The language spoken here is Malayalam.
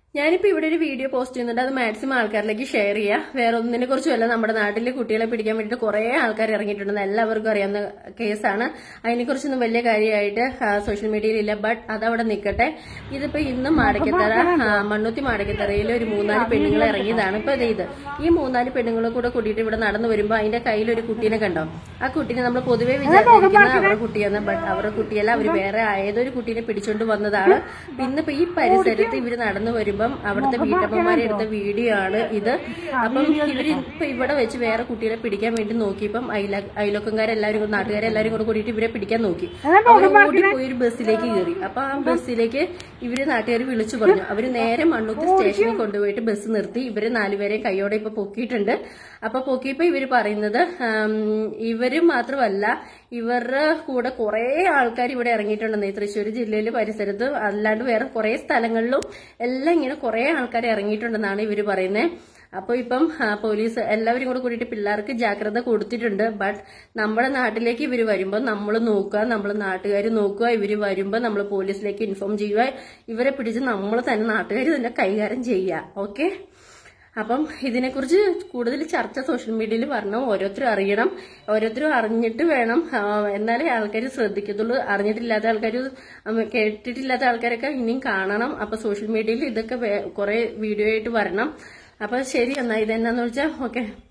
ഞാനിപ്പോ ഇവിടെ ഒരു വീഡിയോ പോസ്റ്റ് ചെയ്യുന്നുണ്ട് അത് മാക്സിമം ആൾക്കാരിലേക്ക് ഷെയർ ചെയ്യുക വേറെ ഒന്നിനെ കുറിച്ചുമല്ല നമ്മുടെ നാട്ടിലെ കുട്ടികളെ പിടിക്കാൻ വേണ്ടിയിട്ട് കുറെ ആൾക്കാർ ഇറങ്ങിയിട്ടുണ്ടെന്ന് എല്ലാവർക്കും അറിയാവുന്ന കേസാണ് അതിനെക്കുറിച്ചൊന്നും വലിയ കാര്യമായിട്ട് സോഷ്യൽ മീഡിയയിലില്ല ബട്ട് അതവിടെ നിൽക്കട്ടെ ഇതിപ്പോ ഇന്ന് മാടക്കത്തറ ആ, മണ്ണുത്തി മാടക്കത്തറയിൽ ഒരു മൂന്നാല് പെണ്ണുങ്ങൾ ഇറങ്ങിയതാണ് ഇപ്പൊ ഇത് ഇത് ഈ മൂന്നാല് പെണ്ണുങ്ങളും കൂടെ കൂട്ടിയിട്ട് ഇവിടെ നടന്നു വരുമ്പോ അതിന്റെ കയ്യിൽ ഒരു കുട്ടീനെ കണ്ടോ ആ കുട്ടീനെ നമ്മൾ പൊതുവെ വിചാരിച്ചിരിക്കുന്നത് അവരുടെ കുട്ടിയെന്ന് ബട്ട് അവരുടെ കുട്ടിയല്ല അവർ വേറെ ഏതൊരു കുട്ടീനെ പിടിച്ചോണ്ട് വന്നതാണ് ഇന്നിപ്പോ ഈ പരിസരത്ത് ഇവര് നടന്നു വരുമ്പം അവിടുത്തെ വീട്ടമ്മമാരെ എടുത്ത വീഡിയോ ആണ് ഇത് അപ്പം ഇവര് ഇപ്പൊ ഇവിടെ വെച്ച് വേറെ കുട്ടികളെ പിടിക്കാൻ വേണ്ടി നോക്കിയപ്പം അയല അയലോക്കംകാരെല്ലാരും കൂടെ നാട്ടുകാരെല്ലാരും കൂടെ കൂടിയിട്ട് ഇവരെ പിടിക്കാൻ നോക്കി അവർ ഓടിപ്പോയി ഒരു ബസ്സിലേക്ക് കയറി അപ്പൊ ആ ബസ്സിലേക്ക് ഇവര് നാട്ടുകാർ വിളിച്ചു പറഞ്ഞു അവര് നേരെ മണ്ണുത്തി സ്റ്റേഷനിൽ കൊണ്ടുപോയിട്ട് ബസ് നിർത്തി ഇവര് നാലുപേരെ കൈയോടെ ഇപ്പൊ പൊക്കിയിട്ടുണ്ട് അപ്പൊ പൊക്കിയപ്പോ ഇവര് പറയുന്നത് ആം, ഇവര് മാത്രമല്ല ഇവരുടെ കൂടെ കുറെ ആൾക്കാർ ഇവിടെ ഇറങ്ങിയിട്ടുണ്ടെന്ന് ഈ തൃശ്ശൂർ ജില്ലയില് പരിസരത്ത് അല്ലാണ്ട് വേറെ കുറെ സ്ഥലങ്ങളിലും എല്ലാം ഇങ്ങനെ കുറെ ആൾക്കാർ ഇറങ്ങിയിട്ടുണ്ടെന്നാണ് ഇവര് പറയുന്നത് അപ്പൊ ഇപ്പം ആ, പോലീസ് എല്ലാവരും കൂടെ കൂടിയിട്ട് പിള്ളേർക്ക് ജാഗ്രത കൊടുത്തിട്ടുണ്ട് ബട്ട് നമ്മുടെ നാട്ടിലേക്ക് ഇവര് വരുമ്പോൾ നമ്മൾ നോക്കുക നമ്മൾ നാട്ടുകാർ നോക്കുക ഇവര് വരുമ്പോൾ നമ്മൾ പോലീസിലേക്ക് ഇൻഫോം ചെയ്യുക ഇവരെ പിടിച്ച് നമ്മൾ തന്നെ നാട്ടുകാർ തന്നെ കൈകാര്യം ചെയ്യുക ഓക്കെ അപ്പം ഇതിനെക്കുറിച്ച് കൂടുതൽ ചർച്ച സോഷ്യൽ മീഡിയയിൽ വരണം ഓരോരുത്തരും അറിയണം ഓരോരുത്തരും അറിഞ്ഞിട്ട് വേണം ആ, എന്നാലേ ആൾക്കാർ ശ്രദ്ധിക്കത്തുള്ളൂ അറിഞ്ഞിട്ടില്ലാത്ത ആൾക്കാർ കേട്ടിട്ടില്ലാത്ത ആൾക്കാരൊക്കെ ഇനിയും കാണണം അപ്പൊ സോഷ്യൽ മീഡിയയിൽ ഇതൊക്കെ വേ- കുറെ വീഡിയോ ആയിട്ട് വരണം അപ്പൊ ശരി എന്നാ ഇതെന്നാന്ന് വെച്ചാൽ ഓക്കെ